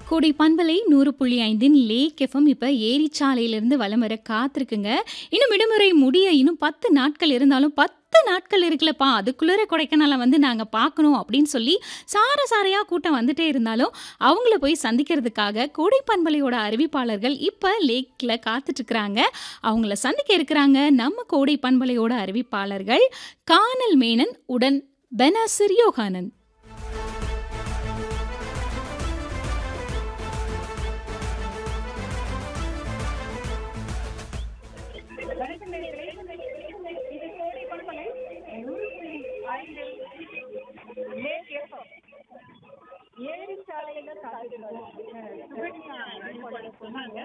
கோடை பண்பலை நூறு புள்ளி ஐந்தின் லேக் எஃப்எம் இப்போ ஏரிச்சாலையிலிருந்து வலம் வர காத்திருக்குங்க இன்னும் விடுமுறை முடிய இன்னும் பத்து நாட்கள் இருந்தாலும் பத்து நாட்கள் இருக்குல்லப்பா அதுக்குள்ளே கொடைக்கானலை வந்து நாங்கள் பார்க்கணும் அப்படின்னு சொல்லி சார சாரையாக கூட்டம் வந்துட்டே இருந்தாலும் அவங்கள போய் சந்திக்கிறதுக்காக கோடை பண்பலையோட அறிவிப்பாளர்கள் இப்போ லேக்கில் காத்துட்ருக்குறாங்க அவங்கள சந்திக்க இருக்கிறாங்க நம்ம கோடை பண்பலையோட அறிவிப்பாளர்கள் கானல் மேனன் உடன் பெனாசிர் யோகானந்த் வணக்கம் நேயர்களே. இது கோடை பண்பலை நூறு புள்ளி ஐந்தில் லேக் FM. ஏரிச்சாலையில காத்திருக்கோம். அஹ் சுகன்யா நண்பர்கள் சொன்னாங்க.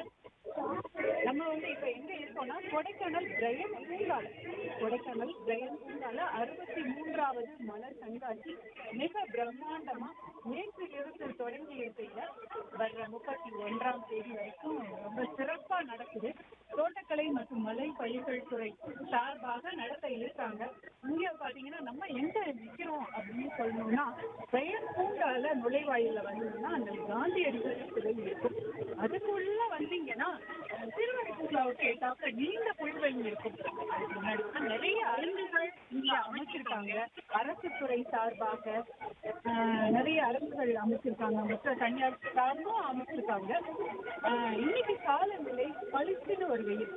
நம்ம வந்து இப்ப எங்க இருக்கோம்னா கொடைக்கானல் பிரையன் பூங்கால கொடைக்கானல் பிரையன் பூங்கால அறுபத்தி மூன்றாவது மலர் கண்காட்சி மிக பிரம்மாண்டமா நேற்று இருந்து தொடங்கி இருக்கையில வர்ற முப்பத்தி ஒன்றாம் தேதி வரைக்கும் ரொம்ப சிறப்பா நடக்குது தோட்டக்கலை மற்றும் மலை பயிர்கள் துறை சார்பாக நடத்த இருக்காங்க இங்க பாத்தீங்கன்னா நம்ம எங்க நிக்கிறோம் அப்படின்னு சொல்லணும்னா பெயர் பூங்கால நுழைவாயில வந்தீங்கன்னா அந்த காந்தியடிகள் சிலை இருக்கும் அதுக்குள்ள வந்தீங்கன்னா திருவடி பூங்காவுக்கு எட்டாப்புல நீண்ட புல்வெளி இருக்கும் அதுக்கு முன்னாடி வந்து நிறைய அரங்குகள் இங்க அமைச்சிருக்காங்க அரசு துறை சார்பாக ஆஹ், நிறைய அரங்குகள் அமைச்சிருக்காங்க மற்ற தனியார் சார்பும் அமைச்சிருக்காங்க ஆஹ், இன்னைக்கு காலநிலை பளிச்சுன்னு ஒரு வெயில்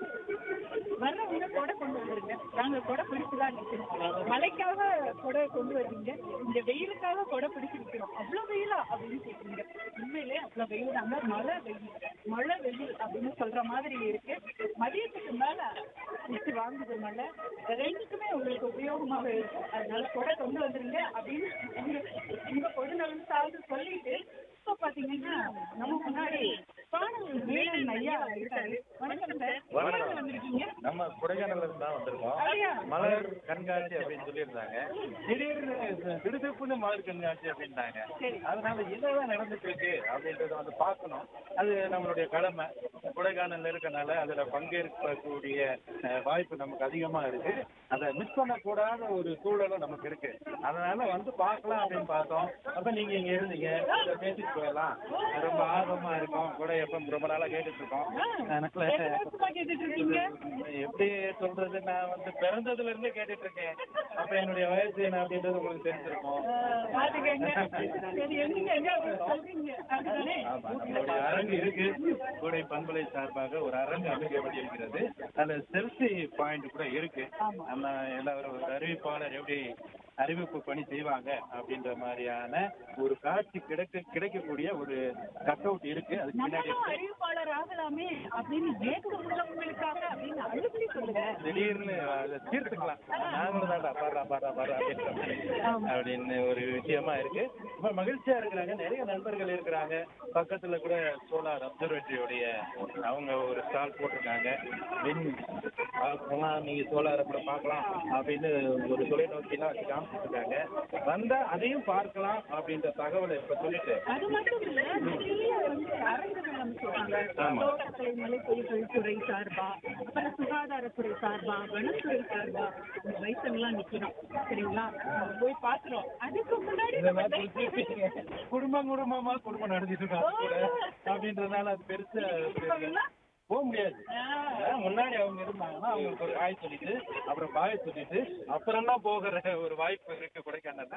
வர்றவங்க கொடை கொண்டு வந்துருங்க நாங்க கொடை பிடிச்சுதான் நிக்கிறோம் மழைக்காக கொடை கொண்டு வர்றீங்க இந்த வெயிலுக்காக கொடை பிடிச்சு நிக்கிறோம் அவ்வளவு வெயிலா அப்படின்னு கேக்குறீங்க உண்மையிலே அவ்வளவு வெயில் தாங்க மழை வெயில் மழை வெயில் அப்படின்னு சொல்ற மாதிரி இருக்கு மதியத்துக்கு மேல வச்சு வாங்குது மழை ரெண்டுக்குமே உங்களுக்கு உபயோகமாக இருக்கும் அதனால கொடை கொண்டு வந்துருங்க அப்படின்னு உங்க உங்க பொதுநலன் சார்ந்து சொல்லிட்டு இப்ப பாத்தீங்கன்னா நம்ம முன்னாடி பாடல் வேலன் ஐயா இருக்காரு வணக்கம் சார் வணக்கம். எங்க வந்திருக்கீங்க நம்ம கொடைக்கானல்ல இருந்து தான் வந்திருக்கோம் அப்படியா? மலர் கண்காட்சி அப்படின்னு சொல்லியிருந்தாங்க திடீர்னு திடுதிப்புன்னு மலர் கண்காட்சி அப்படின்ட்டாங்க சரி. அதனால என்னதான் நடந்துட்டு இருக்கு அப்படின்றத வந்து பார்க்கணும் அது நம்மளுடைய கடமை கொடைக்கானல்ல இருக்கனால அதுல பங்கேற்கக்கூடிய அஹ், வாய்ப்பு நமக்கு அதிகமா இருக்கு அதை மிஸ் பண்ணக்கூடாத ஒரு சூழலும் நமக்கு இருக்கு அதனால வந்து பார்க்கலாம் அப்படின்னு பார்த்தோம் அப்ப நீங்க இங்க இருந்தீங்க இதை பேசிட்டு போயிடலாம் ரொம்ப ஆர்வமா இருக்கும் கொடை எப்ப ரொம்ப நாளா கேட்டுட்டு இருக்கோம் அதனால எத்தனை வருஷமா கேட்டுட்டு இருக்கீங்க எப்படி சொல்றது நான் வந்து பிறந்ததுல இருந்தே கேட்டுட்டு இருக்கேன் அப்ப என்னுடைய வயசு என்ன அப்படின்றது உங்களுக்கு தெரிஞ்சிருக்கும் அஹ், பாத்துக்கங்க சரி எங்க எங்க சொல்றீங்க அதுதானே ஆமா, நம்மளுடைய அரங்கு இருக்கு கூடை பண்பலை சார்பாக ஒரு அரங்கு அமைக்கப்பட்டிருக்கிறது அதுல செல்ஃபி பாயிண்ட் கூட இருக்கு நம்ம எல்லாரும் ஒரு அறிவிப்பாளர் எப்படி அறிவிப்பு பணி செய்வாங்க அப்படின்ற மாதிரியான ஒரு காட்சி கிடைக்க கிடைக்கக்கூடிய ஒரு கட் அவுட் இருக்கு அதுக்கு பின்னாடி நம்மளும் அறிவிப்பாளர் ஆகலாமே அப்படின்னு ஏக்கம் உள்ளவங்களுக்காக அப்படின்னு அழுத்தி சொல்லுங்க திடீர்னு அதை தீர்த்துக்கலாம் நாங்களும் தான்டா பாடுறா பாடுறா பாடுறா அப்படின்ற மாதிரி அப்படின்னு ஒரு விஷயமா இருக்கு ரொம்ப மகிழ்ச்சியா இருக்கிறாங்க நிறைய நண்பர்கள் இருக்கிறாங்க பக்கத்துல கூட சோலார் அப்சர்வேட்டரியோடைய அவங்க ஒரு ஸ்டால் போட்டிருக்காங்க வின் பார்க்கலாம் நீங்க சோலாரை கூட பார்க்கலாம் அப்படின்னு ஒரு தொலைநோக்கிலாம் வச்சு காமிச்சிருக்காங்க வந்தா அதையும் பார்க்கலாம் அப்படின்ற தகவலை இப்ப சொல்லிட்டு அது மட்டும் இல்ல நிறைய வந்து அரங்குகள் அமைச்சிருக்காங்க ஆமா. தோட்டக்கலை மலைப்பயிர்கள் துறை சார்பா அப்புறம் சுகாதாரத்துறை சார்பா வனத்துறை சார்பா அந்த வயசெல்லாம் நிக்கிறோம் சரிங்களா நம்ம போய் பாக்குறோம் அதுக்கு முன்னாடி இந்த நம்ம மாதிரி குறிப்பிட்டீங்க. குடும்பம் குடும்பமா குடும்பம் நடத்திட்டு இருக்கோம் அது கூட அப்படின்றதுனால அது பெருசா இப்ப போக முடியாது அதான் முன்னாடி அவங்க இருந்தாங்கன்னா அவங்களுக்கு ஒரு ஹாய் சொல்லிட்டு அப்புறம் பாய் சொல்லிட்டு அப்புறம் தான் போகிற ஒரு வாய்ப்பு இருக்கு கொடைக்கானல்ல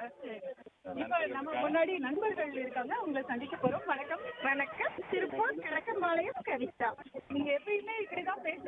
இப்ப நம்ம முன்னாடி நண்பர்கள் இருக்காங்க உங்களை சந்திக்க போறோம் வணக்கம் வணக்கம் திருப்பூர் கிழக்கம்பாளையம் கவிதா நீங்க